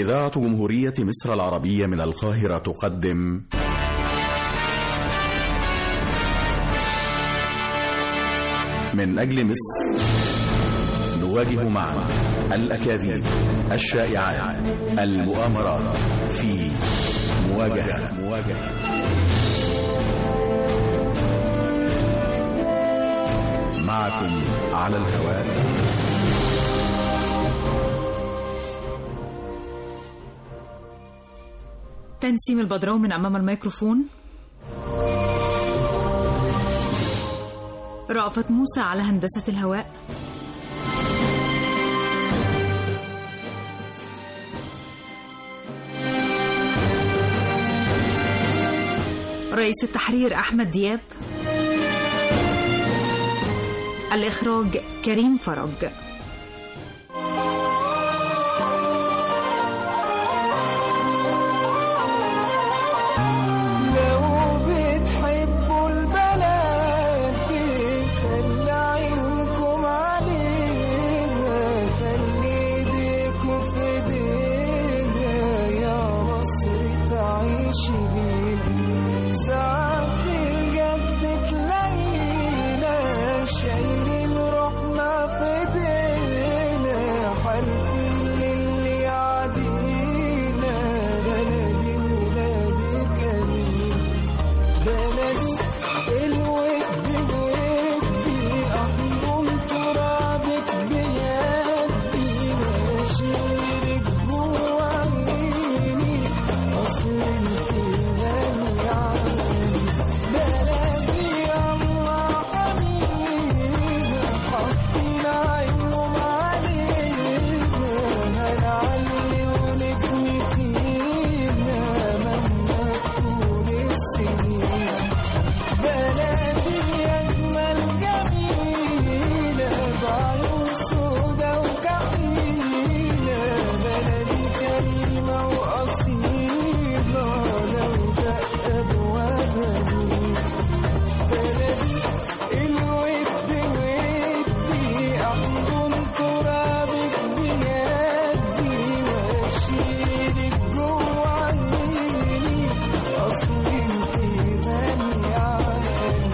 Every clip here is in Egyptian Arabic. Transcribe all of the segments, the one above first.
إذاعة جمهورية مصر العربية من القاهرة تقدم من أجل مصر نواجه معا الأكاذيب الشائعات المؤامرات في مواجهة مواجهة معكم على الهواء تنسيم البدراوي من أمام الميكروفون رأفت موسى على هندسة الهواء رئيس التحرير أحمد دياب الإخراج كريم فرج لو بتحبوا البلد دي خلي عيونكم عليها خلي ايديكم في ايدينا يا مصر تعيش بينا ساعات الجد تلاقينا شايلين روحنا في ايدينا حالفين للي يعدينا بلدي ولادي كريم بلدي الود ودي أحضن ترابك بيدي وأشيلك جوا عيني أصل انت غالي علي بلدي الله حبيبي حاطين عينهم علينا هنعلي ونبني فينا مهما تكون السنين بلدي أجمل جميلة بعيون سودا وكحيلة بلدي كريمة وأصيلة لو دق أبوابها ليك بلدي الود ودي أحضن ترابك بيدي وأشيلك جوا عيني أصل انت غالية علي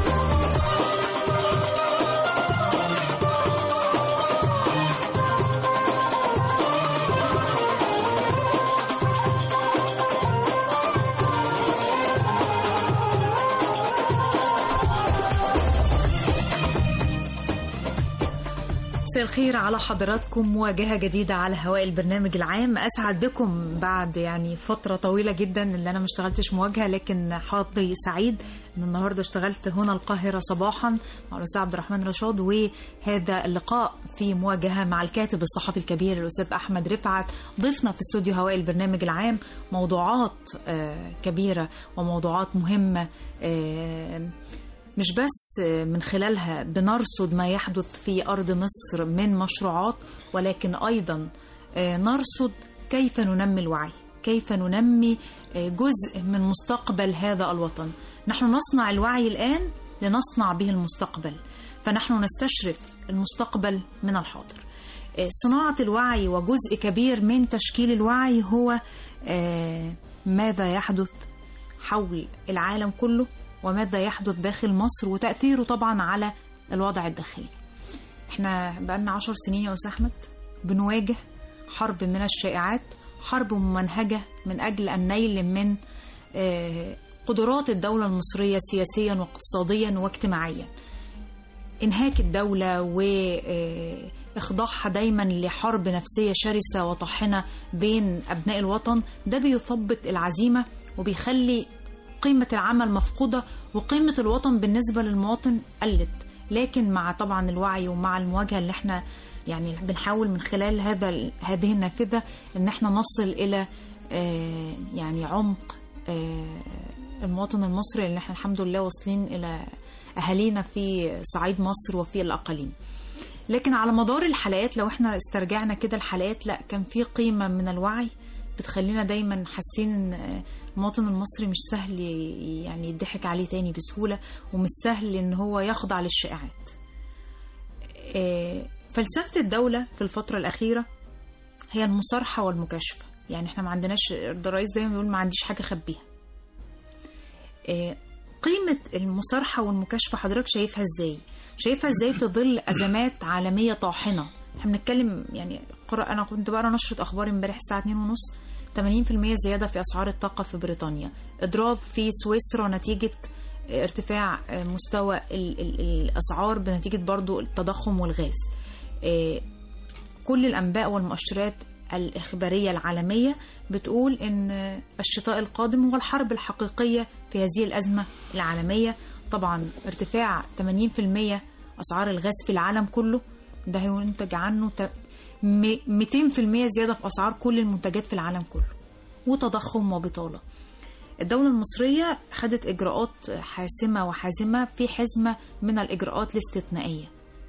مساء الخير على حضراتكم مواجهة جديدة على هواء البرنامج العام أسعد بكم بعد يعني فترة طويلة جدا اللي أنا ما اشتغلتش مواجهة لكن حظي سعيد إن النهاردة اشتغلت هنا القاهرة صباحا مع الأستاذ عبد الرحمن رشاد وهذا اللقاء في مواجهة مع الكاتب الصحفي الكبير الأستاذ أحمد رفعت ضيفنا في استوديو هواء البرنامج العام موضوعات آه، كبيرة وموضوعات مهمة آه، مش بس من خلالها بنرصد ما يحدث في أرض مصر من مشروعات ولكن أيضا نرصد كيف ننمي الوعي كيف ننمي جزء من مستقبل هذا الوطن نحن نصنع الوعي الآن لنصنع به المستقبل فنحن نستشرف المستقبل من الحاضر صناعة الوعي وجزء كبير من تشكيل الوعي هو ماذا يحدث حول العالم كله وماذا يحدث داخل مصر وتأثيره طبعا على الوضع الداخلي احنا بقالنا عشر سنين يا أستاذ أحمد بنواجه حرب من الشائعات حرب ممنهجة من أجل النيل من آه، قدرات الدولة المصرية سياسيا واقتصاديا واجتماعيا انهاك الدولة وإخضاعها دايما لحرب نفسية شرسة وطاحنة بين أبناء الوطن ده بيثبط العزيمة وبيخلي قيمة العمل مفقودة وقيمة الوطن بالنسبة للمواطن قلت لكن مع طبعا الوعي ومع المواجهة اللي احنا يعني بنحاول من خلال هذا هذه النافذة ان احنا نصل الى آه، يعني عمق آه، المواطن المصري اللي احنا الحمد لله واصلين الى اهالينا في صعيد مصر وفي الاقاليم لكن على مدار الحلقات لو احنا استرجعنا كده الحلقات لا كان في قيمة من الوعي بتخلينا دايما حاسين ان المواطن المصري مش سهل يعني يضحك عليه تاني بسهولة ومش سهل ان هو يخضع للشائعات آه، فلسفة الدولة في الفترة الأخيرة هي المصارحة والمكاشفة يعني احنا ما عندناش الرئيس دايما بيقول ما عنديش حاجه اخبيها آه، قيمه المصارحه والمكاشفه حضرتك شايفها ازاي شايفها ازاي في ظل ازمات عالميه طاحنه احنا بنتكلم يعني قرأ انا كنت بقرا نشره اخبار امبارح الساعه 2:30 80% زياده في اسعار الطاقه في بريطانيا اضراب في سويسرا نتيجه ارتفاع مستوى ال- ال- الاسعار بنتيجه برضو التضخم والغاز آه، كل الانباء والمؤشرات الاخباريه العالميه بتقول ان الشتاء القادم هو الحرب الحقيقيه في هذه الازمه العالميه طبعا ارتفاع 80% اسعار الغاز في العالم كله ده هينتج عنه ت- م- 200% زياده في اسعار كل المنتجات في العالم كله وتضخم وبطاله الدولة المصرية خدت إجراءات حاسمة وحازمة في حزمة من الإجراءات الاستثنائية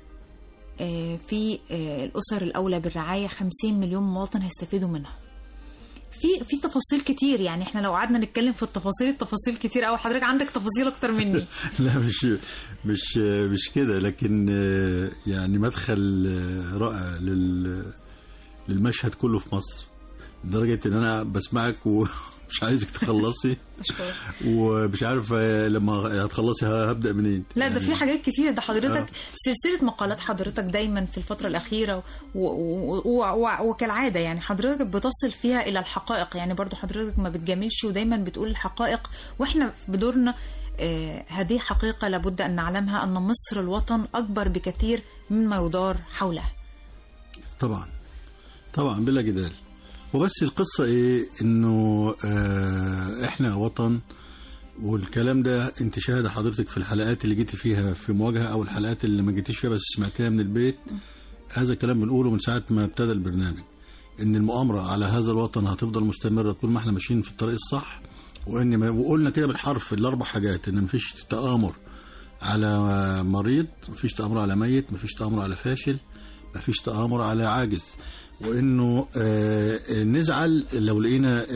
آه، في آه، الأسر الأولى بالرعاية 50 مليون مواطن هيستفيدوا منها في في تفاصيل كتير يعني احنا لو قعدنا نتكلم في التفاصيل التفاصيل كتير قوي حضرتك عندك تفاصيل اكتر مني لا مش مش مش كده لكن آه، يعني مدخل آه، رائع لل للمشهد كله في مصر لدرجة ان انا بسمعك ومش عايزك تخلصي أشكرك. ومش عارف آه، لما هتخلصي هبدأ منين لا ده يعني في حاجات كتير ده حضرتك آه. سلسلة مقالات حضرتك دايما في الفترة الأخيرة و- و- و- و- وكالعادة يعني حضرتك بتصل فيها إلى الحقائق يعني برضو حضرتك ما بتجاملش ودايما بتقول الحقائق وإحنا بدورنا آه، هذه حقيقة لابد أن نعلمها أن مصر الوطن أكبر بكثير مما يدار حولها طبعا طبعا بلا جدال وبس القصة ايه انه آه احنا وطن والكلام ده انت شاهدة حضرتك في الحلقات اللي جيتي فيها في مواجهة او الحلقات اللي ما جيتيش فيها بس سمعتها من البيت هذا الكلام بنقوله من ساعة ما ابتدى البرنامج ان المؤامرة على هذا الوطن هتفضل مستمرة طول ما احنا ماشيين في الطريق الصح وان ما وقلنا كده بالحرف الاربع حاجات ان مفيش تآمر على مريض مفيش تآمر على ميت مفيش تآمر على فاشل مفيش تآمر على عاجز وانه آه، نزعل لو لقينا آه،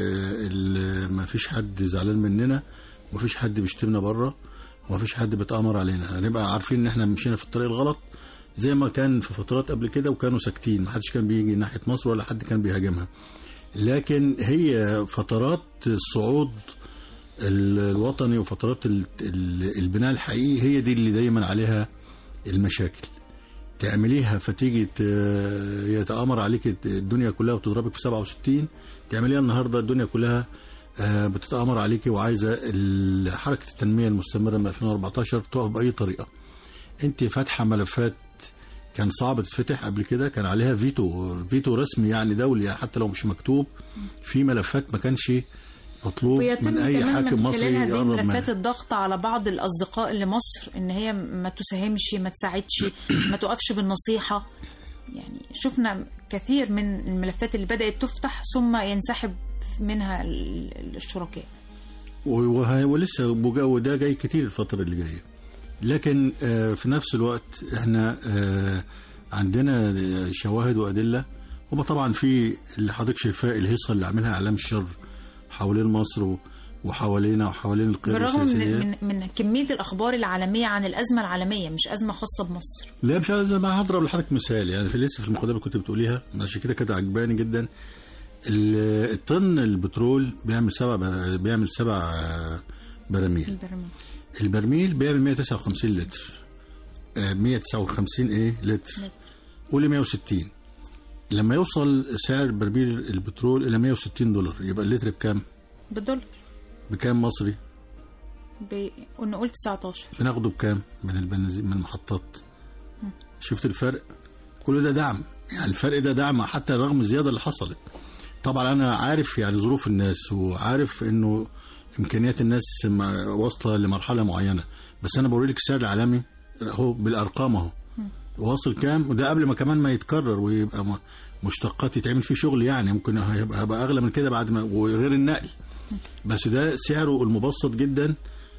ال- مفيش حد زعلان مننا مفيش حد بيشتمنا بره ومفيش حد بيتآمر علينا هنبقى عارفين ان احنا مشينا في الطريق الغلط زي ما كان في فترات قبل كده وكانوا ساكتين محدش كان بيجي ناحية مصر ولا حد كان بيهاجمها لكن هي فترات الصعود ال- الوطني وفترات ال- ال- البناء الحقيقي هي دي اللي دايما عليها المشاكل تعمليها فتيجي ت- يتآمر عليك الدنيا كلها وتضربك في 67 تعمليها النهارده الدنيا كلها آه، بتتآمر عليك وعايزه ال- حركه التنميه المستمره من 2014 تقف باي طريقه. انت فاتحه ملفات كان صعب تتفتح قبل كده كان عليها فيتو فيتو رسمي يعني دولي حتى لو مش مكتوب في ملفات ما كانش مطلوب ويتم من اي كمان حاكم من مصري خلال هذه يقرب منها الملفات الضغط على بعض الأصدقاء لمصر إن هي ما تساهمش ما تساعدش ما تقفش بالنصيحة يعني شفنا كثير من الملفات اللي بدأت تفتح ثم ينسحب منها ال- الشركاء وه- ولسه بجا- وده جاي كتير الفترة اللي جاية لكن آه، في نفس الوقت احنا آه، عندنا شواهد وأدلة هما طبعا في اللي حضرتك شايفاه الهيصة اللي عاملها إعلام الشر حوالين مصر و- وحوالينا وحوالين القيادة بالرغم السياسية من, من, من كمية الأخبار العالمية عن الأزمة العالمية مش أزمة خاصة بمصر لا مش عايز ما هضرب لحضرتك مثال يعني في لسه في المقدمه اللي كنت بتقوليها عشان كده كانت عجباني جدا ال- الطن البترول بيعمل سبع بر- بيعمل سبع آه، براميل البرنامج البرميل بيعمل 159 لتر آه، 159 ايه لتر قولي 160 لما يوصل سعر برميل البترول الى 160 دولار يبقى اللتر بكام؟ بالدولار بكام مصري؟ ب... قلنا قلت 19 بناخده بكام من البنزين من المحطات شفت الفرق كل ده دعم يعني الفرق ده دعم حتى رغم الزياده اللي حصلت طبعا انا عارف يعني ظروف الناس وعارف انه امكانيات الناس م- واصله لمرحله معينه بس انا بوريلك السعر العالمي اهو بالارقام اهو واصل كام وده قبل ما كمان ما يتكرر ويبقى م- مشتقات يتعمل فيه شغل يعني ممكن هيبقى هيبقى اغلى من كده بعد ما وغير النقل بس ده سعره المبسط جدا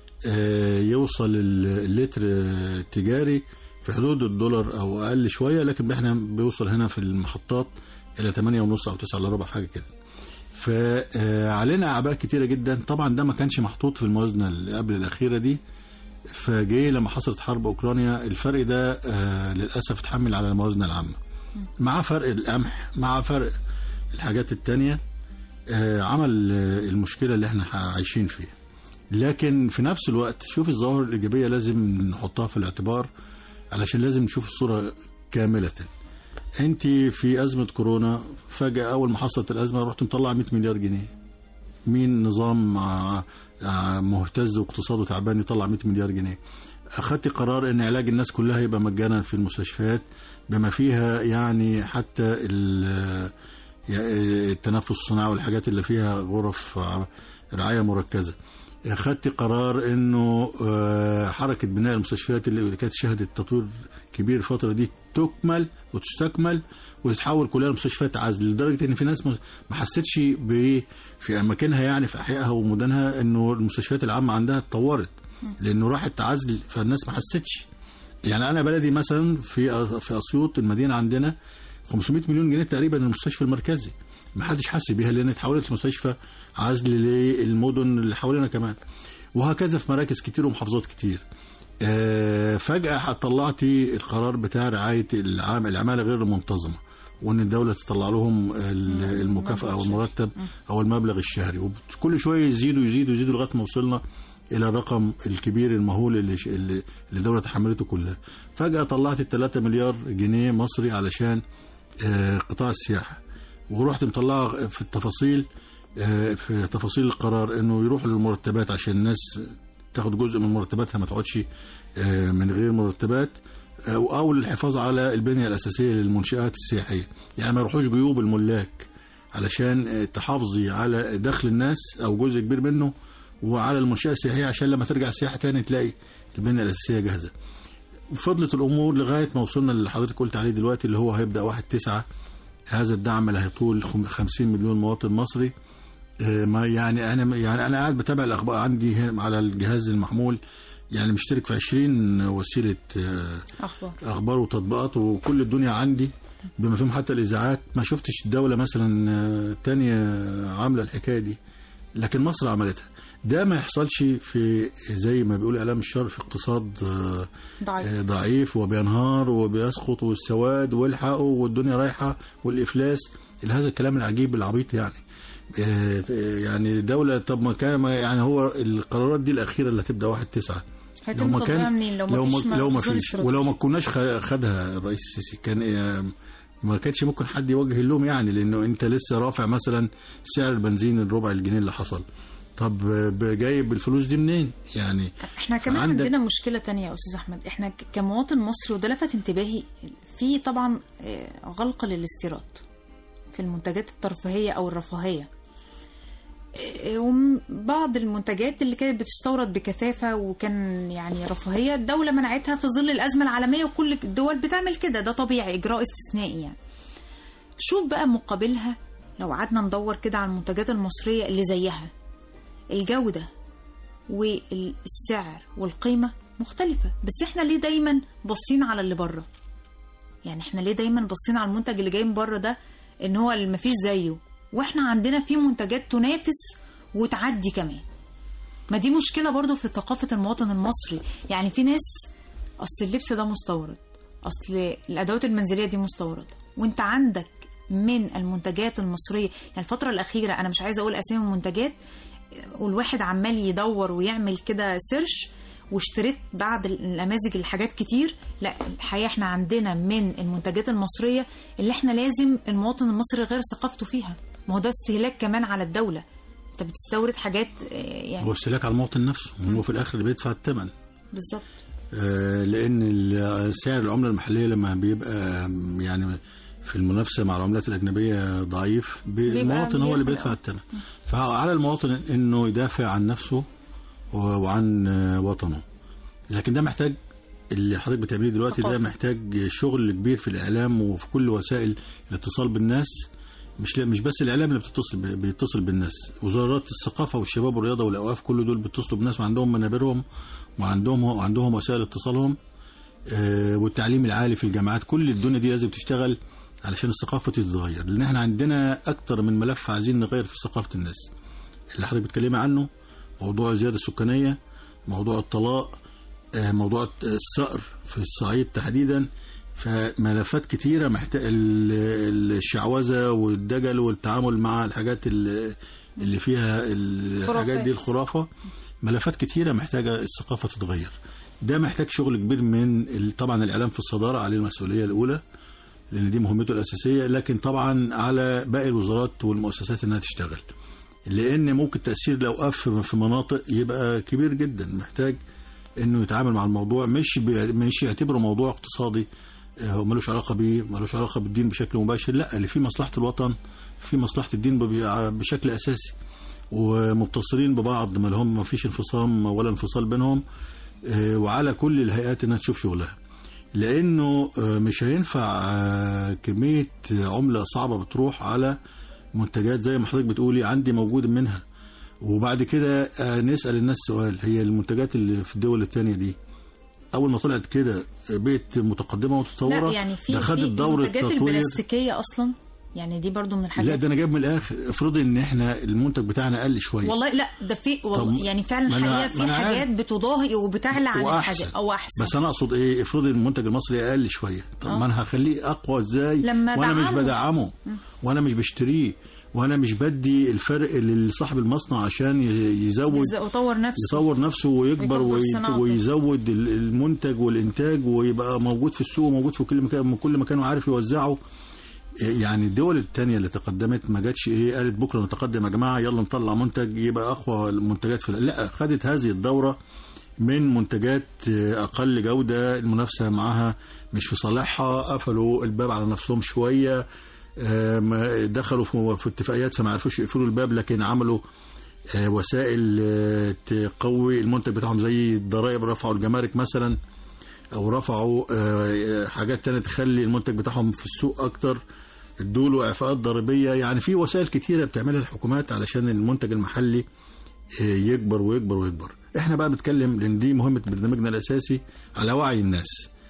آه، يوصل ال- اللتر آه، التجاري في حدود الدولار او اقل شويه لكن احنا بيوصل هنا في المحطات الى 8 ونص او 9 الا ربع حاجه كده فعلينا اعباء كتيره جدا طبعا ده ما كانش محطوط في الموازنه اللي قبل الاخيره دي فجه لما حصلت حرب اوكرانيا الفرق ده آه، للاسف اتحمل على الموازنه العامه مع فرق القمح مع فرق الحاجات التانية آه، عمل آه، المشكله اللي احنا عايشين فيها لكن في نفس الوقت شوف الظواهر الايجابيه لازم نحطها في الاعتبار علشان لازم نشوف الصوره كامله انت في ازمه كورونا فجاه اول ما حصلت الازمه رحت مطلع 100 مليار جنيه مين نظام آه، آه، مهتز واقتصاده تعبان يطلع 100 مليار جنيه اخدت قرار ان علاج الناس كلها يبقى مجانا في المستشفيات بما فيها يعني حتى ال- يعني التنفس الصناعي والحاجات اللي فيها غرف آه، رعايه مركزه اخدت قرار انه آه، حركه بناء المستشفيات اللي كانت شهدت تطوير كبير الفتره دي تكمل وتستكمل وتتحول كلها لمستشفيات عزل لدرجه ان في ناس ما ما حستش ب في اماكنها يعني في احيائها ومدنها انه المستشفيات العامه عندها اتطورت لانه راحت عزل فالناس ما حستش يعني انا بلدي مثلا في في اسيوط المدينه عندنا 500 مليون جنيه تقريبا المستشفى المركزي ما حدش حس بيها لان اتحولت لمستشفى عزل للمدن اللي حوالينا كمان وهكذا في مراكز كتير ومحافظات كتير آه، فجأة طلعتي القرار بتاع رعاية العام العمالة غير المنتظمة وان الدولة تطلع لهم ال- المكافأة او المرتب او المبلغ الشهري وكل شوية يزيدوا يزيدوا يزيدوا لغاية ما وصلنا الى الرقم الكبير المهول اللي ش- اللي اللي الدولة تحملته كلها فجأة طلعت ال 3 مليار جنيه مصري علشان آه، قطاع السياحة ورحت مطلعها في التفاصيل آه، في تفاصيل القرار انه يروح للمرتبات عشان الناس تاخد جزء من مرتباتها ما تقعدش آه، من غير مرتبات آه، او للحفاظ على البنيه الاساسيه للمنشات السياحيه يعني ما يروحوش جيوب الملاك علشان آه، تحافظي على دخل الناس او جزء كبير منه وعلى المنشاه السياحيه عشان لما ترجع السياحه تاني تلاقي البنيه الاساسيه جاهزه وفضلت الامور لغايه ما وصلنا اللي حضرتك قلت عليه دلوقتي اللي هو هيبدا واحد تسعة هذا الدعم اللي هيطول خم- 50 مليون مواطن مصري آه، ما يعني انا يعني انا قاعد بتابع الاخبار عندي هنا على الجهاز المحمول يعني مشترك في 20 وسيله آه، اخبار اخبار وتطبيقات وكل الدنيا عندي بما فيهم حتى الاذاعات ما شفتش الدوله مثلا آه، تانية عامله الحكايه دي لكن مصر عملتها ده ما يحصلش في زي ما بيقول اعلام الشر في اقتصاد آه، ضعيف آه، ضعيف وبينهار وبيسقط والسواد والحقوا والدنيا رايحه والافلاس إلى هذا الكلام العجيب العبيط يعني آه، يعني دولة طب ما كان ما يعني هو القرارات دي الأخيرة اللي هتبدأ واحد تسعة هيتم ما تطبيقها منين لو ما لو فيش ما لو ما مخزون فيش استراتيجي؟ ولو ما كناش خ- خدها الرئيس السيسي كان آه، ما كانش ممكن حد يوجه اللوم يعني لانه انت لسه رافع مثلا سعر البنزين الربع الجنيه اللي حصل طب آه، جايب الفلوس دي منين يعني احنا كمان فعندك- عندنا مشكلة تانية يا أستاذ أحمد احنا ك- كمواطن مصري وده لفت انتباهي في طبعا آه، غلق للاستيراد في المنتجات الترفيهية أو الرفاهية آه، وبعض المنتجات اللي كانت بتستورد بكثافة وكان يعني رفاهية الدولة منعتها في ظل الأزمة العالمية وكل الدول بتعمل كده ده طبيعي إجراء استثنائي يعني شوف بقى مقابلها لو قعدنا ندور كده على المنتجات المصرية اللي زيها الجودة والسعر والقيمة مختلفة بس احنا ليه دايما باصين على اللي بره يعني احنا ليه دايما باصين على المنتج اللي جاي من بره ده ان هو اللي مفيش زيه واحنا عندنا في منتجات تنافس وتعدي كمان ما دي مشكلة برضو في ثقافة المواطن المصري يعني في ناس اصل اللبس ده مستورد اصل الادوات المنزلية دي مستوردة وانت عندك من المنتجات المصرية يعني الفترة الأخيرة أنا مش عايزة أقول أسامي المنتجات والواحد عمال يدور ويعمل كده سيرش واشتريت بعد النماذج الحاجات كتير لا الحقيقه احنا عندنا من المنتجات المصريه اللي احنا لازم المواطن المصري غير ثقافته فيها ما هو ده استهلاك كمان على الدوله انت بتستورد حاجات آه، يعني هو استهلاك على المواطن نفسه هو في الاخر اللي بيدفع الثمن بالظبط آه، لان ال- سعر العمله المحليه لما بيبقى آم، يعني في المنافسه مع العملات الاجنبيه ضعيف بي- المواطن هو اللي بياخد بيدفع أه. الثمن فعلى المواطن انه يدافع عن نفسه و- وعن آه، وطنه لكن ده محتاج اللي حضرتك بتعمليه دلوقتي ده ثقافة. محتاج شغل كبير في الاعلام وفي كل وسائل الاتصال بالناس مش لا- مش بس الاعلام اللي بتتصل ب- بيتصل بالناس وزارات الثقافه والشباب والرياضه والاوقاف كل دول بيتصلوا بالناس وعندهم منابرهم وعندهم وعندهم وسائل اتصالهم آه، والتعليم العالي في الجامعات كل الدنيا دي لازم تشتغل علشان الثقافه تتغير لان احنا عندنا اكتر من ملف عايزين نغير في ثقافه الناس اللي حضرتك بتكلمي عنه موضوع الزياده السكانيه موضوع الطلاق آه، موضوع الصقر في الصعيد تحديدا فملفات كتيرة محتاج الشعوذة والدجل والتعامل مع الحاجات اللي اللي فيها الحاجات خرافات. دي الخرافة ملفات كتيرة محتاجة الثقافة تتغير ده محتاج شغل كبير من ال- طبعا الإعلام في الصدارة عليه المسؤولية الأولى لأن دي مهمته الأساسية لكن طبعا على باقي الوزارات والمؤسسات إنها تشتغل لأن ممكن تأثير لو قف في مناطق يبقى كبير جدا محتاج إنه يتعامل مع الموضوع مش بي- مش يعتبره موضوع اقتصادي آه، هو ملوش علاقة بيه ملوش علاقة بالدين بشكل مباشر لا اللي فيه مصلحة الوطن في مصلحة الدين ببي- بشكل أساسي ومتصلين ببعض ما لهم ما فيش انفصام ولا انفصال بينهم آه، وعلى كل الهيئات انها تشوف شغلها لانه آه، مش هينفع آه، كميه عمله صعبه بتروح على منتجات زي ما حضرتك بتقولي عندي موجود منها وبعد كده آه، نسال الناس سؤال هي المنتجات اللي في الدول الثانيه دي اول ما طلعت كده بقت متقدمه ومتطوره لا يعني في ده خدت في دوره المنتجات تطوير البلاستيكيه اصلا يعني دي برضو من لا الحاجات ده انا جايب من الاخر افرضي ان احنا المنتج بتاعنا قل شويه والله لا ده في والله طب يعني فعلا ما أنا- الحقيقه ما في أنا عارف. حاجات بتضاهي وبتعلى عن وأحسن. الحاجه او احسن بس انا اقصد ايه افرضي المنتج المصري اقل شويه طب آه. ما انا هخليه اقوى ازاي لما وانا مش دعمه. بدعمه وانا مش بشتريه وانا مش بدي الفرق لصاحب المصنع عشان ي- يزود يز- وطور نفسه يطور نفسه ويكبر ويكبر وي- صناعته. ويزود ال- المنتج والانتاج ويبقى موجود في السوق وموجود في كل مكان من كل مكان وعارف يوزعه يعني الدول التانية اللي تقدمت ما جاتش ايه قالت بكره نتقدم يا جماعه يلا نطلع منتج يبقى اقوى المنتجات في لا خدت هذه الدوره من منتجات اقل جوده المنافسه معاها مش في صالحها قفلوا الباب على نفسهم شويه آم، دخلوا في في اتفاقيات فما عرفوش يقفلوا الباب لكن عملوا آه، وسائل آه، تقوي المنتج بتاعهم زي الضرائب رفعوا الجمارك مثلا او رفعوا آه، حاجات تانية تخلي المنتج بتاعهم في السوق اكتر ادوا له اعفاءات ضريبيه يعني في وسائل كتيره بتعملها الحكومات علشان المنتج المحلي آه، يكبر ويكبر ويكبر احنا بقى بنتكلم لان دي مهمه برنامجنا الاساسي على وعي الناس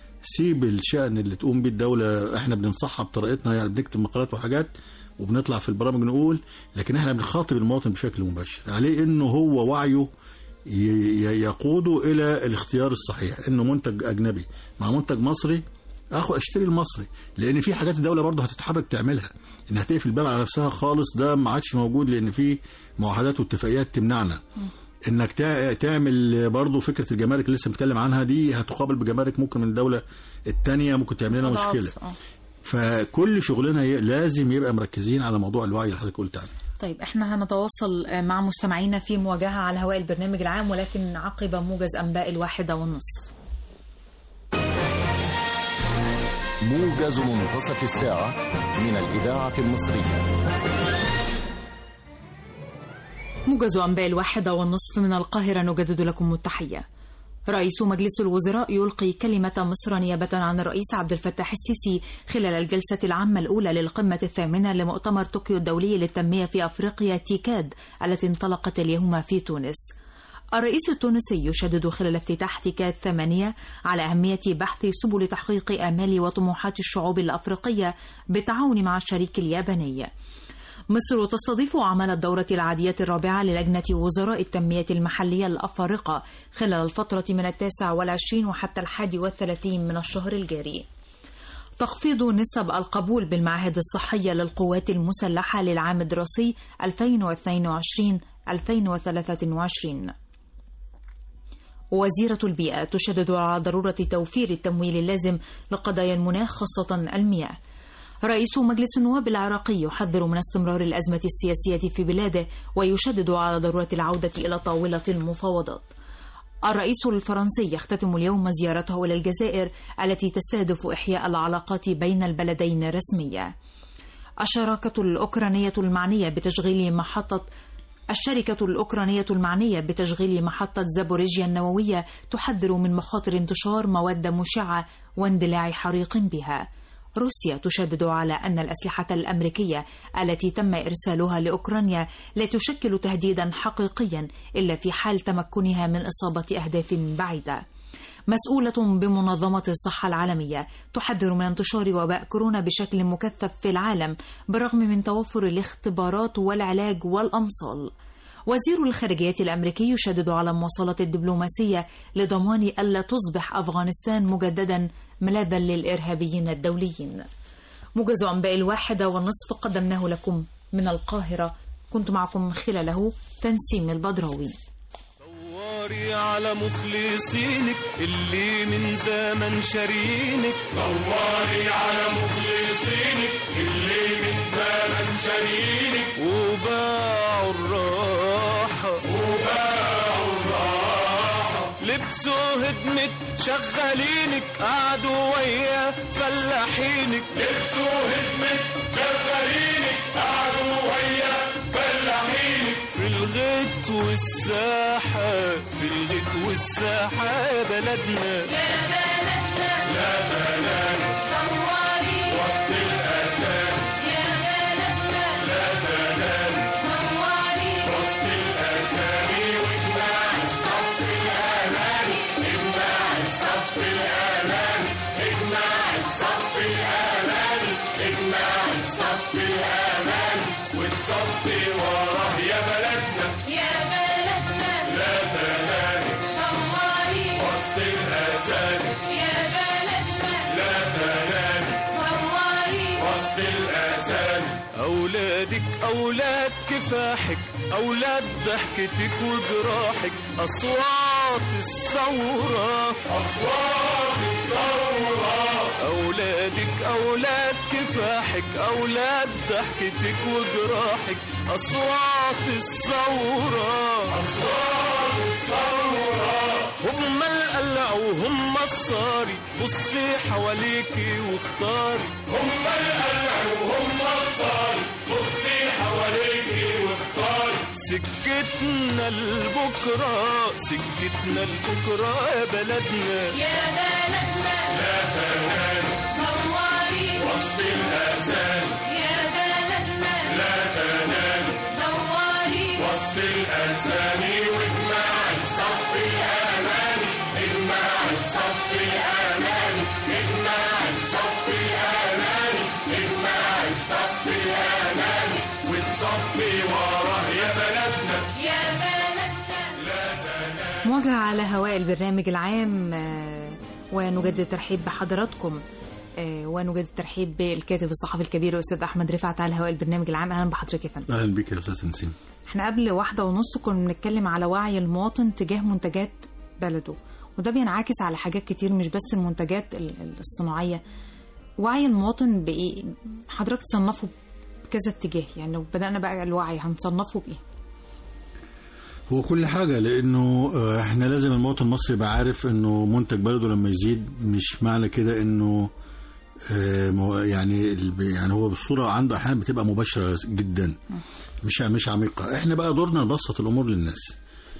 سيب الشأن اللي تقوم بيه الدولة احنا بننصحها بطريقتنا يعني بنكتب مقالات وحاجات وبنطلع في البرامج نقول لكن احنا بنخاطب المواطن بشكل مباشر عليه انه هو وعيه ي- ي- يقوده الى الاختيار الصحيح انه منتج اجنبي مع منتج مصري اخو اشتري المصري لان في حاجات الدوله برضه هتتحرك تعملها انها تقفل الباب على نفسها خالص ده ما عادش موجود لان في معاهدات واتفاقيات تمنعنا انك تع- تعمل برضه فكره الجمارك اللي لسه بنتكلم عنها دي هتقابل بجمارك ممكن من الدوله الثانيه ممكن تعمل لنا أضعاف. مشكله آه. فكل شغلنا ي- لازم يبقى مركزين على موضوع الوعي اللي حضرتك قلت عليه طيب احنا هنتواصل آه، مع مستمعينا في مواجهه على هواء البرنامج العام ولكن عقب موجز انباء الواحده والنصف موجز منتصف الساعة من الإذاعة المصرية موجز أنباء الواحدة والنصف من القاهرة نجدد لكم التحية رئيس مجلس الوزراء يلقي كلمة مصر نيابة عن الرئيس عبد الفتاح السيسي خلال الجلسة العامة الأولى للقمة الثامنة لمؤتمر طوكيو الدولي للتنمية في أفريقيا تيكاد التي انطلقت اليوم في تونس الرئيس التونسي يشدد خلال افتتاح تيكاد ثمانية على أهمية بحث سبل تحقيق آمال وطموحات الشعوب الأفريقية بالتعاون مع الشريك الياباني مصر تستضيف عمل الدورة العادية الرابعة للجنة وزراء التنمية المحلية الأفارقة خلال الفترة من التاسع والعشرين وحتى الحادي والثلاثين من الشهر الجاري تخفيض نسب القبول بالمعاهد الصحية للقوات المسلحة للعام الدراسي 2022-2023 وزيرة البيئة تشدد على ضرورة توفير التمويل اللازم لقضايا المناخ خاصة المياه رئيس مجلس النواب العراقي يحذر من استمرار الأزمة السياسية في بلاده ويشدد على ضرورة العودة إلى طاولة المفاوضات الرئيس الفرنسي يختتم اليوم زيارته إلى الجزائر التي تستهدف إحياء العلاقات بين البلدين رسميا الشراكة الأوكرانية المعنية بتشغيل محطة الشركة الأوكرانية المعنية بتشغيل محطة زابوريجيا النووية تحذر من مخاطر انتشار مواد مشعة واندلاع حريق بها. روسيا تشدد على أن الأسلحة الأمريكية التي تم إرسالها لأوكرانيا لا تشكل تهديدا حقيقيا إلا في حال تمكنها من إصابة أهداف بعيدة. مسؤولة بمنظمة الصحة العالمية تحذر من انتشار وباء كورونا بشكل مكثف في العالم بالرغم من توفر الاختبارات والعلاج والأمصال. وزير الخارجية الأمريكي يشدد على المواصلات الدبلوماسية لضمان ألا تصبح أفغانستان مجددا ملاذا للإرهابيين الدوليين موجز أنباء الواحدة والنصف قدمناه لكم من القاهرة كنت معكم خلاله تنسيم البدراوي دوري على مخلصينك اللي من زمن شارينك دوري على مخلصينك اللي من زمن شارينك وباعوا الراحة وباعوا الراحة لبسوا هدمة شغالينك قعدوا ويا فلاحينك لبسوا هدمة شغالينك قعدوا ويا فلاحينك في الغيط والساحة في الغيط والساحة يا بلدنا أولادك أولاد كفاحك أولاد ضحكتك وجراحك أصوات الثورة أصوات الثورة أولادك أولاد كفاحك أولاد ضحكتك وجراحك أصوات الثورة أصوات الثورة هم القلع وهم الصاري بصي حواليكي واختاري هم القلع وهم الصاري بصي حواليكي واختاري سكتنا لبكرة سكتنا لبكرة يا بلدنا يا بلدنا لا تنام دواري وسط الأذان يا بلدنا لا تنام دواري وسط الأذان واجمع الصف الأماني اجمع الصف الأماني اجمع الصف الأماني اجمع الصف الأماني والصف وراه يا بلدنا يا بلدنا مواجهة على هواء البرنامج العام آه، ونجدد الترحيب بحضراتكم آه، ونجدد الترحيب بالكاتب الصحفي الكبير الأستاذ أحمد رفعت على هواء البرنامج العام أهلا بحضرتك يا فندم اهلا بك يا استاذ نسيم احنا قبل واحدة ونص كنا بنتكلم على وعي المواطن تجاه منتجات بلده وده بينعكس على حاجات كتير مش بس المنتجات ال- ال- الصناعية وعي المواطن بإيه حضرتك تصنفه بكذا اتجاه يعني لو بدأنا بقى الوعي هنصنفه بإيه هو كل حاجة لأنه آه، احنا لازم المواطن المصري يبقى عارف إنه منتج بلده لما يزيد مش معنى كده إنه آه، مو- يعني ال- يعني هو بالصورة عنده أحيانا بتبقى مباشرة جدا مش مش عميقة احنا بقى دورنا نبسط الأمور للناس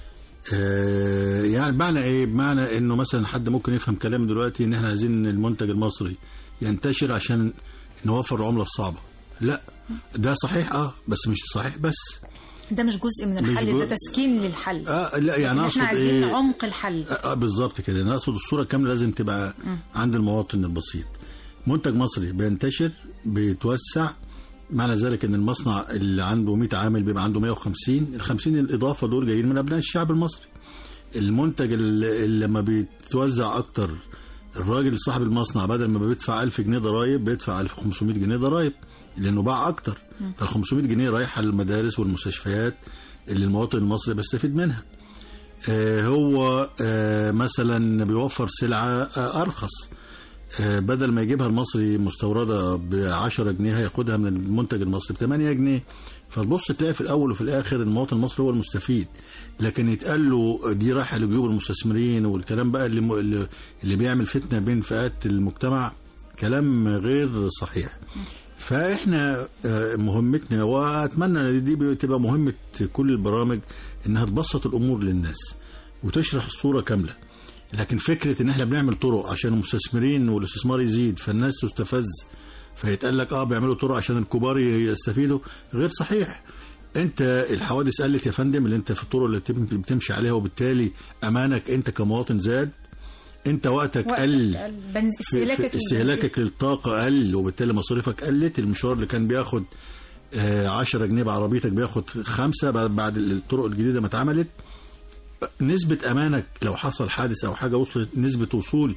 آه، يعني بمعنى ايه بمعنى انه مثلا حد ممكن يفهم كلام دلوقتي ان احنا عايزين المنتج المصري ينتشر عشان نوفر العملة الصعبة لا ده صحيح اه بس مش صحيح بس ده مش جزء من مش الحل ده جزء- تسكين للحل اه لا يعني إن اقصد احنا عايزين ايه عمق الحل آه آه، بالظبط كده انا اقصد الصوره كامله لازم تبقى عند المواطن البسيط منتج مصري بينتشر بيتوسع معنى ذلك ان المصنع اللي عنده 100 عامل بيبقى عنده 150 ال 50 الاضافه دول جايين من ابناء الشعب المصري المنتج اللي اللي لما بيتوزع اكتر الراجل صاحب المصنع بدل ما بيدفع 1000 جنيه ضرايب بيدفع 1500 جنيه ضرايب لانه باع اكتر فال 500 جنيه رايحه للمدارس والمستشفيات اللي المواطن المصري بيستفيد منها آه، هو آه، مثلا بيوفر سلعة آه، أرخص آه، بدل ما يجيبها المصري مستوردة ب 10 جنيه هياخدها من المنتج المصري ب 8 جنيه فتبص تلاقي في الأول وفي الآخر المواطن المصري هو المستفيد لكن يتقال له دي رايحة لجيوب المستثمرين والكلام بقى اللي, اللي- اللي بيعمل فتنة بين فئات المجتمع كلام غير صحيح فاحنا آه، مهمتنا واتمنى ان دي تبقى مهمه كل البرامج انها تبسط الامور للناس وتشرح الصوره كامله لكن فكره ان احنا بنعمل طرق عشان المستثمرين والاستثمار يزيد فالناس تستفز فيتقال لك اه بيعملوا طرق عشان الكبار يستفيدوا غير صحيح انت الحوادث قلت يا فندم اللي انت في الطرق اللي بتم- بتمشي عليها وبالتالي امانك انت كمواطن زاد انت وقتك وقت قل بنز... في- استهلاكك في استهلاكك للطاقة قل وبالتالي مصاريفك قلت المشوار اللي كان بياخد آه، 10 جنيه بعربيتك بياخد خمسة بعد بعد الطرق الجديدة ما اتعملت نسبة أمانك لو حصل حادث أو حاجة وصلت نسبة وصول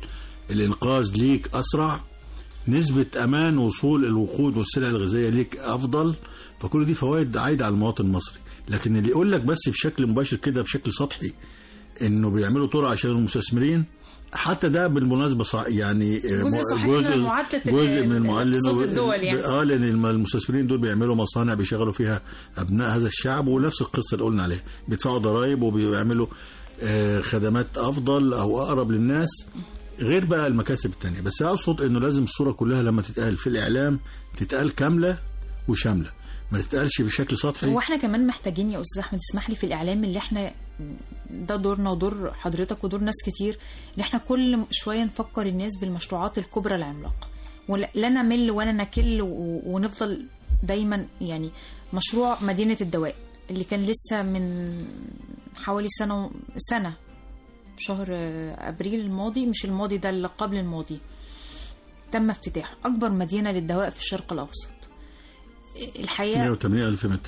الانقاذ ليك اسرع نسبة امان وصول الوقود والسلع الغذائية ليك افضل فكل دي فوائد عايدة على المواطن المصري لكن اللي يقول لك بس بشكل مباشر كده بشكل سطحي انه بيعملوا طرق عشان المستثمرين حتى ده بالمناسبة صح يعني جزء صحيح من معادلة جزء من المعلن اقتصاد الدول يعني. اه لان الم- المستثمرين دول بيعملوا مصانع بيشغلوا فيها ابناء هذا الشعب ونفس القصه اللي قلنا عليها بيدفعوا ضرائب وبيعملوا آه، خدمات افضل او اقرب للناس غير بقى المكاسب التانية بس اقصد انه لازم الصوره كلها لما تتقال في الاعلام تتقال كامله وشامله ما تتقالش بشكل سطحي هو احنا كمان محتاجين يا استاذ احمد اسمح لي في الاعلام اللي احنا ده دورنا ودور حضرتك ودور ناس كتير ان احنا كل شويه نفكر الناس بالمشروعات الكبرى العملاقه ولا لا نمل ولا نكل و- ونفضل دايما يعني مشروع مدينه الدواء اللي كان لسه من حوالي سنه سنه شهر ابريل الماضي مش الماضي ده اللي قبل الماضي تم افتتاحه اكبر مدينه للدواء في الشرق الاوسط الحقيقه 180 ألف متر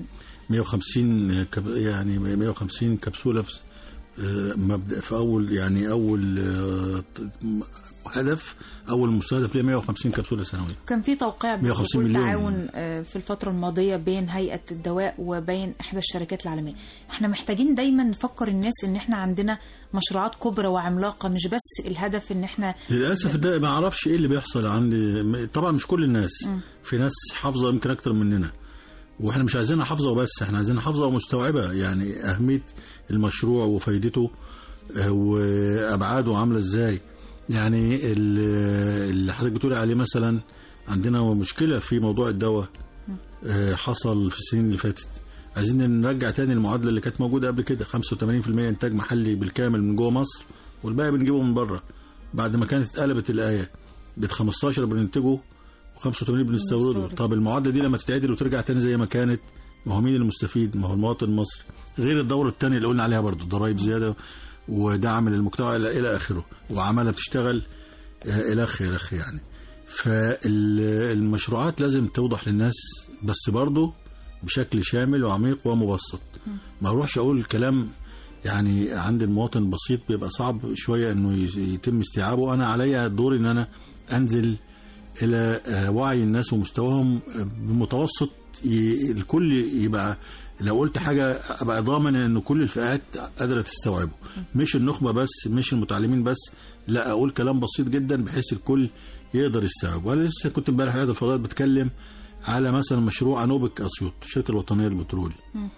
150 كب يعني 150 كبسولة في آه، مبدأ في أول يعني أول آه، هدف أول مستهدف ليه 150 كبسولة سنوية كان في توقيع 150 بروتوكول مليون. تعاون آه، في الفترة الماضية بين هيئة الدواء وبين إحدى الشركات العالمية احنا محتاجين دايما نفكر الناس إن احنا عندنا مشروعات كبرى وعملاقة مش بس الهدف إن احنا للأسف ده ما أعرفش إيه اللي بيحصل عندي طبعا مش كل الناس مم. في ناس حافظة يمكن أكتر مننا واحنا مش عايزينها حافظة وبس احنا عايزينها حافظة ومستوعبة يعني أهمية المشروع وفايدته آه، وأبعاده عاملة إزاي يعني ال- اللي حضرتك بتقولي عليه مثلا عندنا مشكلة في موضوع الدواء آه، حصل في السنين اللي فاتت عايزين نرجع تاني المعادلة اللي كانت موجودة قبل كده 85% إنتاج محلي بالكامل من جوه مصر والباقي بنجيبه من بره بعد ما كانت اتقلبت الآية بت 15 بننتجه و85 بنستورده بنستورد. طب المعادلة دي لما تتعدل وترجع تاني زي ما كانت ما هو مين المستفيد ما هو المواطن المصري غير الدورة التانية اللي قلنا عليها برضو ضرائب زيادة ودعم للمجتمع إلى إلى آخره وعمالة بتشتغل آه، إلى آخر إلى آخر يعني فالمشروعات لازم توضح للناس بس برضو بشكل شامل وعميق ومبسط ما اروحش اقول كلام يعني عند المواطن البسيط بيبقى صعب شويه انه ي- يتم استيعابه انا عليا دور ان انا انزل الى آه، وعي الناس ومستواهم آه، بمتوسط ي- الكل يبقى لو قلت حاجه ابقى ضامن ان كل الفئات قادره تستوعبه مش النخبه بس مش المتعلمين بس لا اقول كلام بسيط جدا بحيث الكل يقدر يستوعبه وانا لسه كنت امبارح في هذا الفضاء بتكلم على مثلا مشروع انوبك اسيوط الشركه الوطنيه للبترول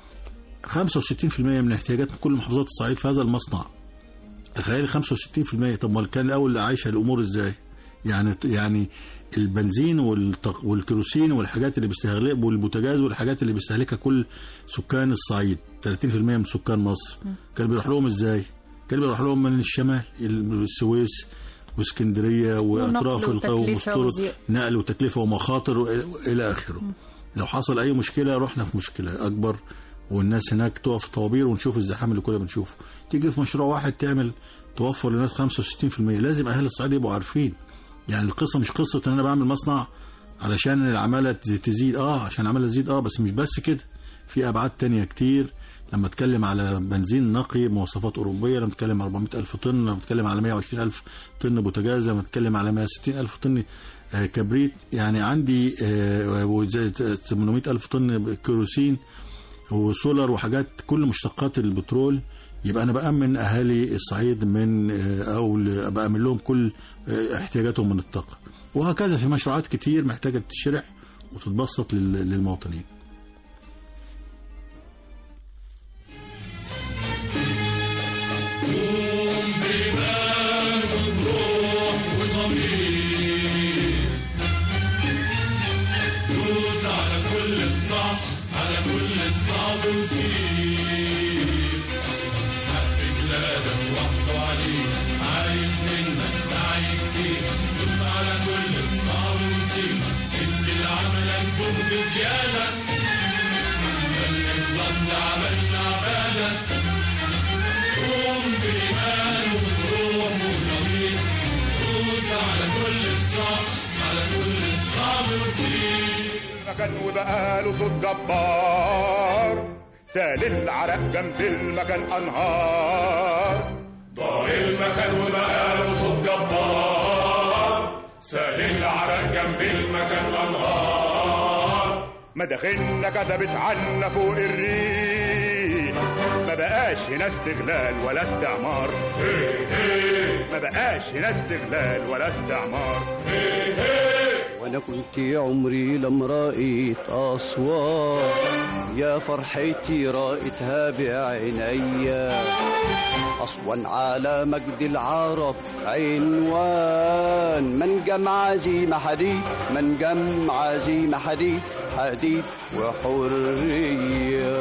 65% من احتياجات كل محافظات الصعيد في هذا المصنع تخيل 65% طب ما كان الاول عايشه الامور ازاي يعني يعني البنزين والتق- والكيروسين والحاجات اللي بيستهلك والبوتاجاز والحاجات اللي بيستهلكها كل سكان الصعيد 30% من سكان مصر كان بيروح لهم ازاي كان بيروح لهم من الشمال السويس واسكندريه واطراف ونقل القوم وتكلفة وسطور وزي- نقل وتكلفه ومخاطر وإلى- الى اخره لو حصل اي مشكله رحنا في مشكله اكبر والناس هناك تقف في طوابير ونشوف الزحام اللي كنا بنشوفه تيجي في مشروع واحد تعمل توفر للناس 65% لازم اهل الصعيد يبقوا عارفين يعني القصه مش قصه ان انا بعمل مصنع علشان العماله تز- تزيد اه عشان العماله تزيد اه بس مش بس كده في ابعاد تانية كتير لما اتكلم على بنزين نقي مواصفات اوروبيه لما اتكلم على 400 الف طن لما اتكلم على 120 الف طن بوتاجاز لما اتكلم على 160 الف طن آه، كبريت يعني عندي آه، وزي 800 الف طن كيروسين وسولار وحاجات كل مشتقات البترول يبقى انا بامن اهالي الصعيد من آه، او ل- بامن لهم كل آه، احتياجاتهم من الطاقه وهكذا في مشروعات كتير محتاجه تتشرح وتتبسط لل- للمواطنين دوس على كل الصعب على كل الصعب وسيب حق بلادك وحده عليك عايز منك سعي كتير دوس على كل الصعب وسيب ادي لعملك جهد زيادة خلي الفصل عملنا عبادة قوم بإيمان وبروح وضمير دوس على كل الصعب على كل الصعب وسيب المكان وبقاله صوت جبار سال العرق جنب المكان انهار ضاع المكان وبقاله صوت جبار سال العرق جنب المكان الأنهار مداخلنا كتبت عنا فوق الريق ما بقاش هنا استغلال ولا استعمار ما بقاش هنا استغلال ولا استعمار وانا كنت عمري لم رأيت أسوار يا فرحتي رأيتها بعينيا أسوان على مجد العرب عنوان من جمع عزيمة حديد من جمع عزيمة حديد حديد وحرية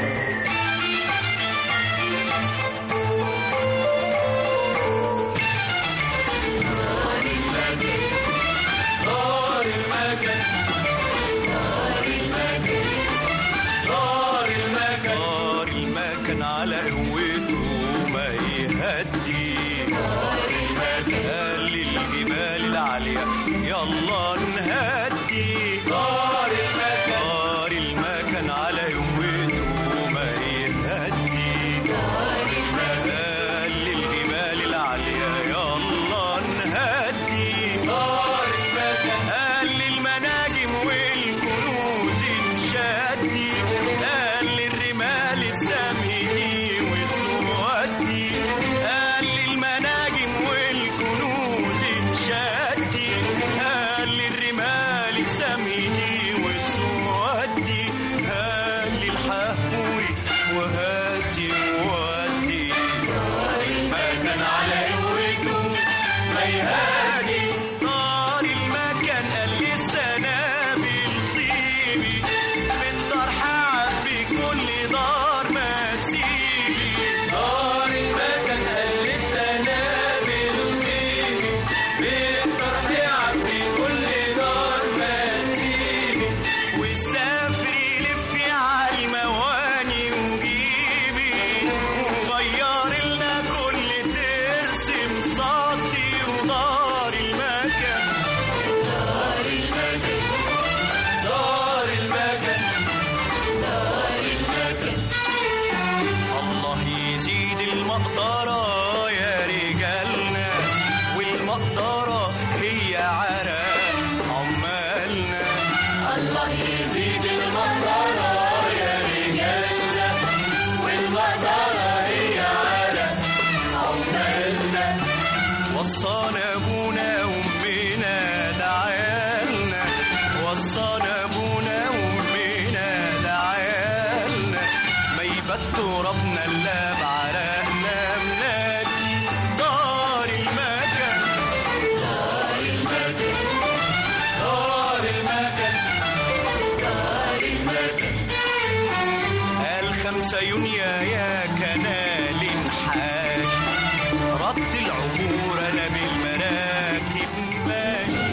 دار المكان دار المكان دار المكان دار المكان على قوته ما يهدي قال الجبال العالية يلا نهدي دار المكان دار المكان على قوته ما يهدي قال الجبال العالية يلا نهدي دار المكان قال المناجم والكنوز انشدي قال الرمال السميدي والسودي قال المناجم والكنوز انشدي قال الرمال السميدي والسودي قال الحفوري وهاتي وودي المكان على قوته ما يهادي نار المكان قال لي السنابل طيبي من دار حبي كل دار ما تسيبي دار المكان قال لي السنابل طيبي بالفرح يعبي كل دار ما تسيبي وسافري لفي على المواني وجيبي وغير لنا كل ترسم صوتي ودار المكان دار المكان دار المكان دار المكان الله يزيد المقدرة يا رجالنا والمقدرة هي عرق عمالنا الله يزيد المقدرة يا رجالنا والمقدرة هي على عمالنا وصانا ابونا وامنا دعالنا وصانا ابونا وامنا دعالنا ما يبات ترابنا الا بعرقنا منادي دار المكان دار المكان دار المكان دار المكان قال خمسة يونيو يا كنال حاج رد العبور انا بالمراكب ماشي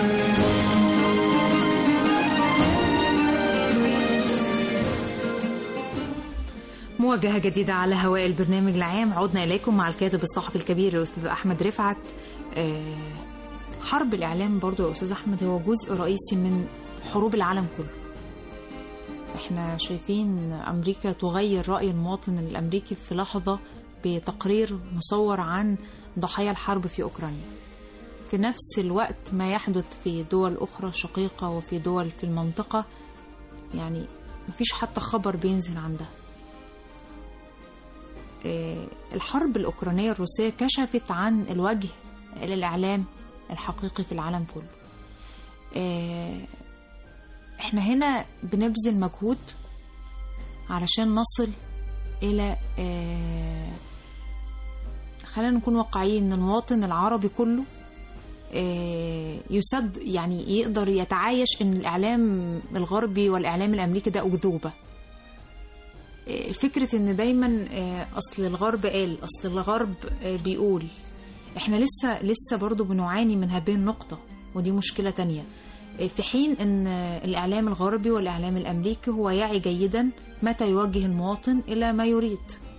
مواجهة جديدة على هواء البرنامج العام عدنا إليكم مع الكاتب الصحفي الكبير الأستاذ أحمد رفعت آه، حرب الإعلام برضو يا أستاذ أحمد هو جزء رئيسي من حروب العالم كله احنا شايفين أمريكا تغير رأي المواطن الأمريكي في لحظة بتقرير مصور عن ضحايا الحرب في أوكرانيا في نفس الوقت ما يحدث في دول أخرى شقيقة وفي دول في المنطقة يعني مفيش حتى خبر بينزل عن ده آه، الحرب الأوكرانية الروسية كشفت عن الوجه للإعلام الحقيقي في العالم كله آه، احنا هنا بنبذل مجهود علشان نصل إلى آه، خلينا نكون واقعيين ان المواطن العربي كله آه، يسد يعني يقدر يتعايش ان الاعلام الغربي والاعلام الامريكي ده اكذوبه آه، فكره ان دايما آه، اصل الغرب قال اصل الغرب آه، بيقول احنا لسه لسه برضو بنعاني من هذه النقطه ودي مشكله تانية آه، في حين ان آه، الاعلام الغربي والاعلام الامريكي هو يعي جيدا متى يوجه المواطن الى ما يريد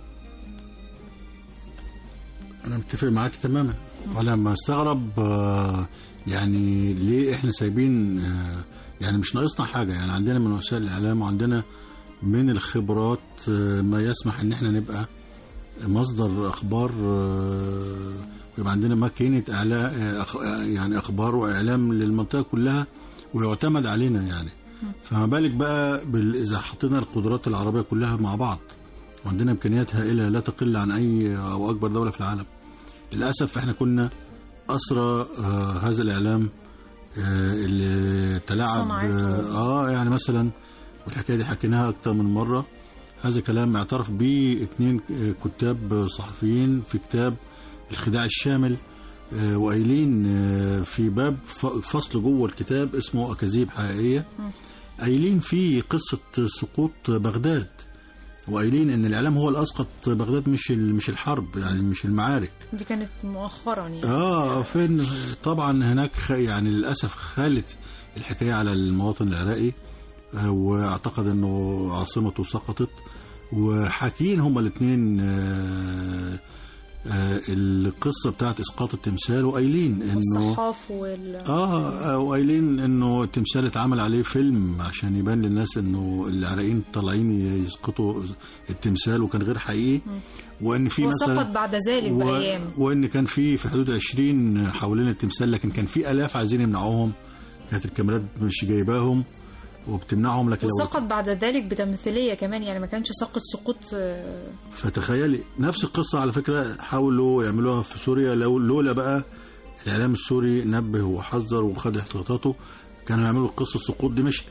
انا متفق معاك تماما وانا ما استغرب آه، يعني ليه احنا سايبين آه، يعني مش ناقصنا حاجه يعني عندنا من وسائل الاعلام وعندنا من الخبرات آه، ما يسمح ان احنا نبقى مصدر اخبار آه، ويبقى عندنا ماكينه اعلاء آه، أخ- آه، يعني اخبار واعلام للمنطقه كلها ويعتمد علينا يعني فما بالك بقى بال- اذا حطينا القدرات العربيه كلها مع بعض وعندنا امكانيات هائله لا تقل عن اي او اكبر دوله في العالم للاسف احنا كنا اسرى آه، هذا الاعلام آه، اللي تلاعب صنعته. اه يعني مثلا والحكايه دي حكيناها اكتر من مره هذا كلام اعترف به اثنين كتاب صحفيين في كتاب الخداع الشامل آه، وقايلين آه، في باب ف- فصل جوه الكتاب اسمه اكاذيب حقيقيه قايلين فيه قصه سقوط بغداد وقايلين ان الاعلام هو اللي اسقط بغداد مش ال- مش الحرب يعني مش المعارك دي كانت مؤخرا يعني اه فين طبعا هناك خ... يعني للاسف خالت الحكايه على المواطن العراقي آه، واعتقد انه عاصمته سقطت وحاكين هما الاثنين القصه بتاعت اسقاط التمثال وقايلين انه والصحاف وال اه وقايلين انه التمثال اتعمل عليه فيلم عشان يبان للناس انه العراقيين طالعين يسقطوا التمثال وكان غير حقيقي وان في مثلا وسقط بعد ذلك و... بأيام وان كان في في حدود 20 حوالين التمثال لكن كان في الاف عايزين يمنعوهم كانت الكاميرات مش جايباهم وبتمنعهم لكن لو وسقط بعد ذلك بتمثيلية كمان يعني ما كانش سقط سقوط آه، فتخيلي نفس القصه على فكره حاولوا يعملوها في سوريا لو لولا بقى الاعلام السوري نبه وحذر وخد احتياطاته كانوا يعملوا قصه سقوط دمشق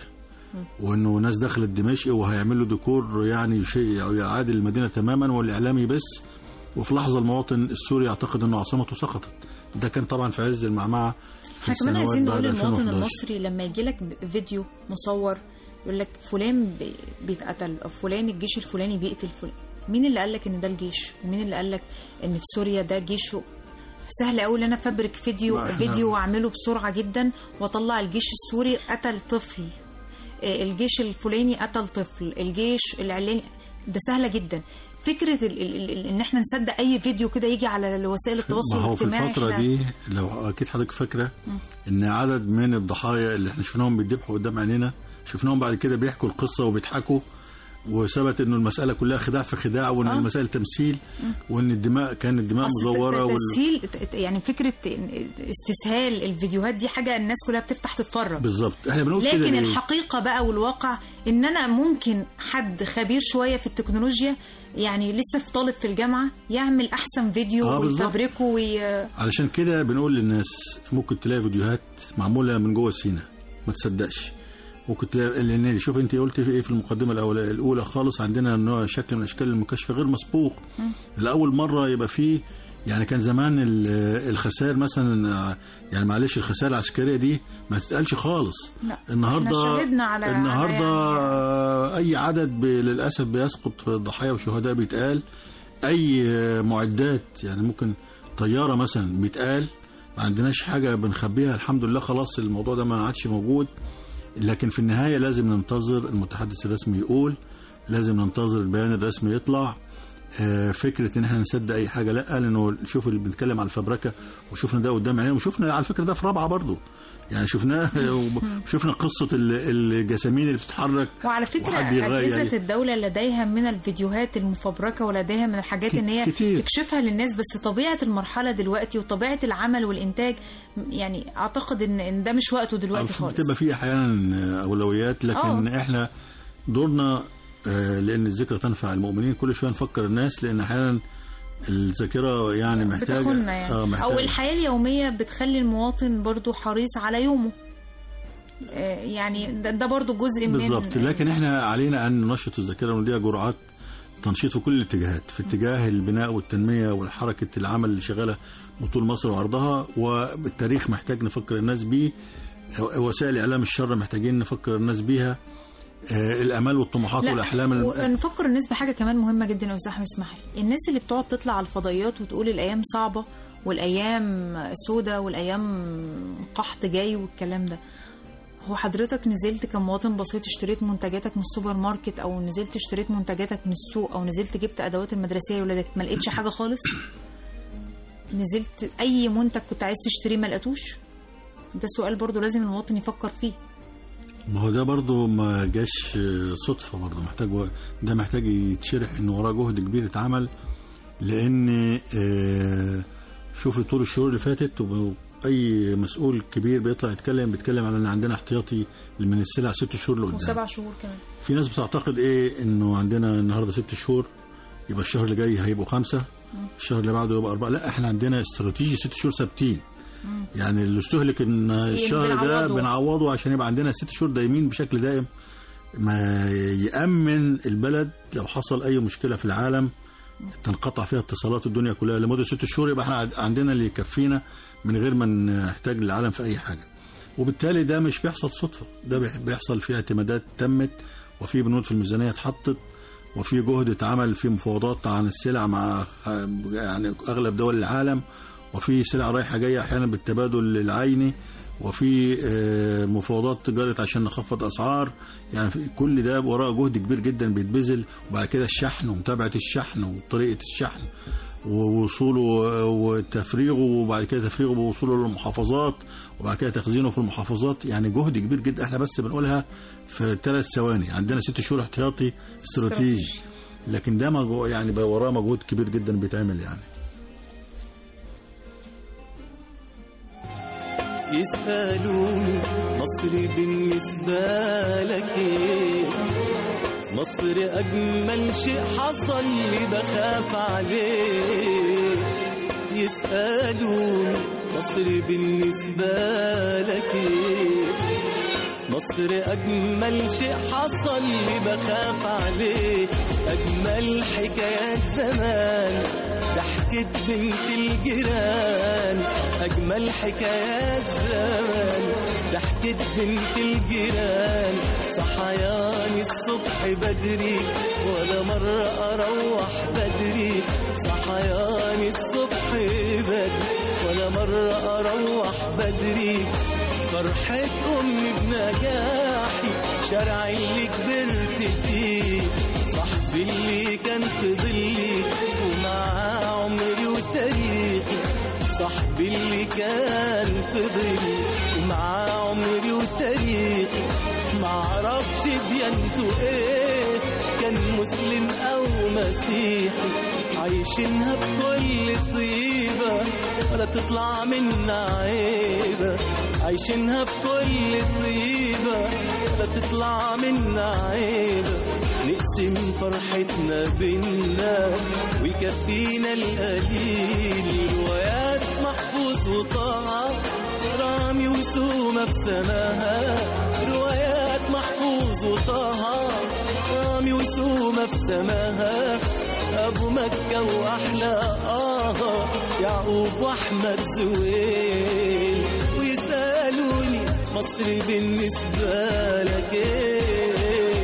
وانه ناس دخلت دمشق وهيعملوا ديكور يعني شيء أو يعادل المدينه تماما والاعلام يبث وفي لحظه المواطن السوري يعتقد انه عاصمته سقطت ده كان طبعا في عز المعمعه في احنا كمان السنوات عايزين بعد نقول للمواطن 2011. المصري لما يجي لك فيديو مصور يقول لك فلان بي- بيتقتل او فلان الجيش الفلاني بيقتل فلان مين اللي قال لك ان ده الجيش ومين اللي قال لك ان في سوريا ده جيش و- سهل قوي ان انا افبرك فيديو ما إحنا- فيديو واعمله بسرعه جدا واطلع الجيش السوري قتل طفل آه، الجيش الفلاني قتل طفل الجيش العلاني ده سهله جدا فكره ال ال ال ان احنا نصدق اي فيديو كده يجي على وسائل التواصل ما هو في الاجتماعي الفترة إحنا- دي لو أكيد حضرتك فاكرة إن عدد من الضحايا اللي إحنا شفناهم بيتذبحوا قدام عينينا شفناهم بعد كده بيحكوا القصة وبيضحكوا وثبت إنه المسألة كلها خداع في خداع وإن آه. المسائل تمثيل وإن الدماء كان الدماء أصل مزورة ت- وال... تسهيل ت- يعني فكره استسهال الفيديوهات دي حاجه الناس كلها بتفتح تتفرج بالظبط إحنا بنقول كده لكن ليه؟ الحقيقه بقى والواقع ان انا ممكن حد خبير شويه في التكنولوجيا يعني لسه في طالب في الجامعه يعمل احسن فيديو آه، بالظبط. ويفبركه وي... علشان كده بنقول للناس ممكن تلاقي فيديوهات معمولة من جوه سينا ما تصدقش ممكن تلاقي لان شوف انت قلت في ايه في المقدمه الاولى الاولى خالص عندنا نوع شكل من اشكال المكاشفه غير مسبوق لاول مره يبقى فيه يعني كان زمان ال- الخسائر مثلا يعني معلش الخسائر العسكريه دي ما تتقالش خالص لا النهارده احنا شاهدنا على النهارده على اي عدد ب- للاسف بيسقط ضحايا وشهداء بيتقال اي معدات يعني ممكن طياره مثلا بيتقال ما عندناش حاجه بنخبيها الحمد لله خلاص الموضوع ده ما عادش موجود لكن في النهايه لازم ننتظر المتحدث الرسمي يقول لازم ننتظر البيان الرسمي يطلع آه، فكره ان احنا نصدق اي حاجه لا لانه شوف اللي بنتكلم على الفبركه وشفنا ده قدام عينينا وشفنا على فكره ده في رابعه برضه يعني شفناه وشفنا قصه ال- الجسامين اللي بتتحرك وعلى فكرة وحد يغير أجهزة الدولة لديها من الفيديوهات المفبركة ولديها من الحاجات ك- إن هي كتير. تكشفها للناس بس طبيعة المرحلة دلوقتي وطبيعة العمل والإنتاج يعني أعتقد إن إن ده مش وقته دلوقتي خالص بتبقى في احيانا اولويات لكن آه. احنا دورنا آه، لان الذكرى تنفع المؤمنين كل شويه نفكر الناس لان احيانا الذاكره يعني محتاجه بتاخدنا يعني اه أو محتاجه الحياة اليومية بتخلي المواطن برضو حريص على يومه آه، يعني ده, ده برضو جزء من بالظبط لكن احنا علينا ان ننشط الذاكره ونديها جرعات تنشيط في كل الاتجاهات في اتجاه البناء والتنميه والحركه العمل اللي شغاله بطول مصر وعرضها والتاريخ محتاج نفكر الناس بيه وسائل اعلام الشر محتاجين نفكر الناس بيها آه، الامال والطموحات لا، والاحلام الم- ونفكر الناس بحاجه كمان مهمه جدا يا استاذ احمد اسمح لي الناس اللي بتقعد تطلع على الفضائيات وتقول الايام صعبه والايام سودة والايام قحط جاي والكلام ده هو حضرتك نزلت كمواطن بسيط اشتريت منتجاتك من السوبر ماركت او نزلت اشتريت منتجاتك من السوق او نزلت جبت ادوات المدرسيه لولادك ما لقيتش حاجه خالص نزلت اي منتج كنت عايز تشتريه ما لقيتوش ده سؤال برضو لازم المواطن يفكر فيه ما هو ده برضو ما جاش صدفة برضو محتاج و- ده محتاج يتشرح ان وراه جهد كبير اتعمل لان آه، شوفي طول الشهور اللي فاتت وب- اي مسؤول كبير بيطلع يتكلم بيتكلم على ان عندنا احتياطي من السلع ست شهور لقدام وسبع شهور كمان في ناس بتعتقد ايه انه عندنا النهارده ست شهور يبقى الشهر اللي جاي هيبقوا خمسه الشهر اللي بعده يبقى اربعه لا احنا عندنا استراتيجي ست شهور ثابتين يعني اللي استهلك ان الشهر ده بنعوضه. بنعوضه عشان يبقى عندنا ست شهور دايمين بشكل دائم ما يأمن البلد لو حصل اي مشكله في العالم تنقطع فيها اتصالات الدنيا كلها لمده ست شهور يبقى احنا عد- عندنا اللي يكفينا من غير ما نحتاج للعالم في اي حاجه وبالتالي ده مش بيحصل صدفه ده بيح- بيحصل فيه اعتمادات تمت وفي بنود في الميزانيه اتحطت وفي جهد اتعمل في مفاوضات عن السلع مع خ- يعني اغلب دول العالم وفي سلع رايحه جايه احيانا بالتبادل العيني وفي آه، مفاوضات جرت عشان نخفض اسعار يعني في كل ده وراه جهد كبير جدا بيتبذل وبعد كده الشحن ومتابعه الشحن وطريقه الشحن ووصوله وتفريغه وبعد كده تفريغه بوصوله للمحافظات وبعد كده تخزينه في المحافظات يعني جهد كبير جدا احنا بس بنقولها في ثلاث ثواني عندنا ست شهور احتياطي استراتيجي لكن ده مجهو- يعني بقى وراه مجهود كبير جدا بيتعمل يعني يسألوني مصر بالنسبة لك ايه مصر أجمل شيء حصل لي بخاف عليه يسألوني مصر بالنسبة لك ايه مصر أجمل شيء حصل لي بخاف عليه أجمل حكايات زمان ضحكة بنت الجيران أجمل حكايات زمان ضحكة بنت الجيران صحياني الصبح بدري ولا مرة أروح بدري صحياني الصبح بدري ولا مرة أروح بدري فرحة أمي بنجاحي شارع اللي كبرت فيه صاحبي اللي كان في ظلي ومعاه عمري وتاريخي صاحبي اللي كان في ظلي ومعاه عمري وتاريخي معرفش ديانته ايه كان مسلم او مسيحي عايشينها بكل طيبة ولا تطلع منا عيبة عايشينها بكل طيبة ولا تطلع منا عيبة نقسم فرحتنا بينا ويكفينا القليل روايات محفوظ وطه رامي وسومة في سماها روايات محفوظ وطه رامي وسومة في سماها أبو مكة وأحلى آه يعقوب وأحمد زويل ويسألوني مصر بالنسبة لك إيه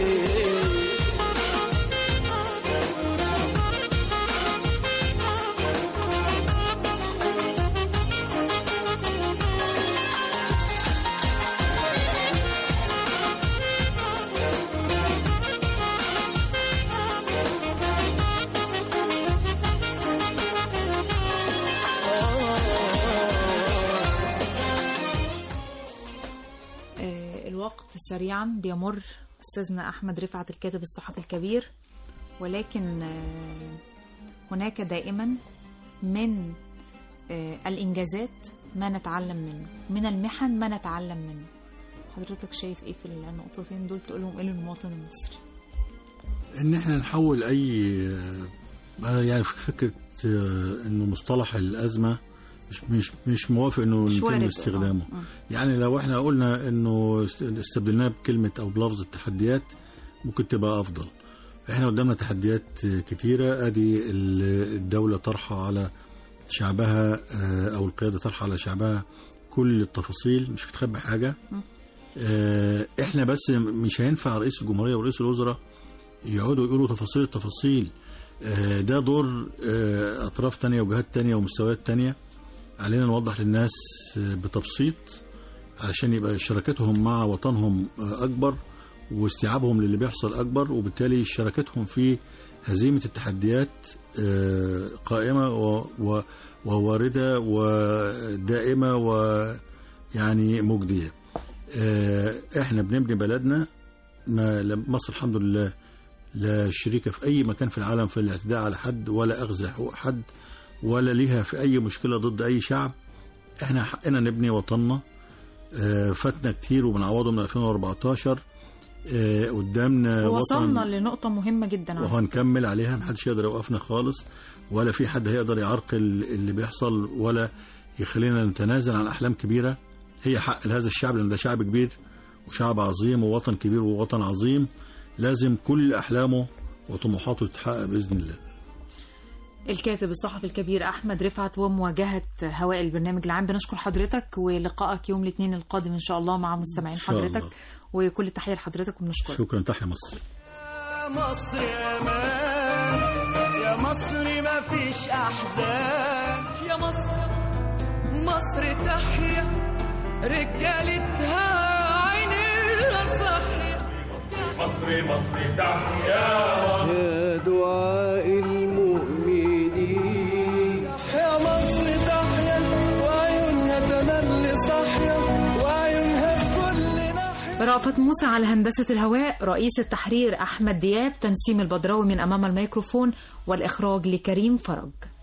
آه، الوقت سريعا بيمر أستاذنا أحمد رفعت الكاتب الصحفي الكبير ولكن آه، هناك دائما من آه، الإنجازات ما نتعلم منه من المحن ما نتعلم منه حضرتك شايف ايه في النقطتين دول تقولهم ايه للمواطن المصري ان احنا نحول اي انا يعني فكره آه، انه مصطلح الازمه مش مش مش موافق انه مش يتم وارد. استخدامه آه، آه. يعني لو احنا قلنا انه است- استبدلناه بكلمه او بلفظ التحديات ممكن تبقى افضل احنا قدامنا تحديات كتيره ادي ال- الدوله طرحه على شعبها آه، او القياده طرحه على شعبها كل التفاصيل مش بتخبي حاجه م. آه، احنا بس مش هينفع رئيس الجمهوريه ورئيس الوزراء يقعدوا يقولوا تفاصيل التفاصيل آه، ده دور آه، اطراف تانية وجهات تانية ومستويات تانية علينا نوضح للناس آه، بتبسيط علشان يبقى شراكتهم مع وطنهم آه، اكبر واستيعابهم للي بيحصل اكبر وبالتالي شراكتهم في هزيمه التحديات آه، قائمه و- و- ووارده ودائمه ويعني مجديه. آه، احنا بنبني بلدنا ما لم- مصر الحمد لله لا شريكة في أي مكان في العالم في الاعتداء على حد ولا أخذ حقوق حد ولا ليها في أي مشكلة ضد أي شعب احنا حقنا نبني وطننا آه، فاتنا كتير وبنعوضه من 2014 آه، قدامنا وصلنا وطن لنقطة مهمة جدا على وهنكمل عليها محدش يقدر يوقفنا خالص ولا في حد هيقدر يعرقل اللي بيحصل ولا يخلينا نتنازل عن احلام كبيره هي حق لهذا الشعب لان ده شعب كبير وشعب عظيم ووطن كبير ووطن عظيم لازم كل احلامه وطموحاته تتحقق باذن الله الكاتب الصحفي الكبير أحمد رفعت ومواجهة هواء البرنامج العام بنشكر حضرتك ولقائك يوم الاثنين القادم إن شاء الله مع مستمعين إن شاء حضرتك الله. وكل التحية لحضرتك وبنشكرك شكرا تحيا مصر مصر امان يا مصر ما فيش احزان يا مصر مصر تحيا رجالتها عين الصحية مصر مصر تحيا يا دعاء المؤمنين يا مصر تحيا وعيونها تملي صاحية وعيونها في كل ناحية رأفت موسى على هندسة الهواء رئيس التحرير أحمد دياب تنسيم البدراوي من أمام الميكروفون والإخراج لكريم فرج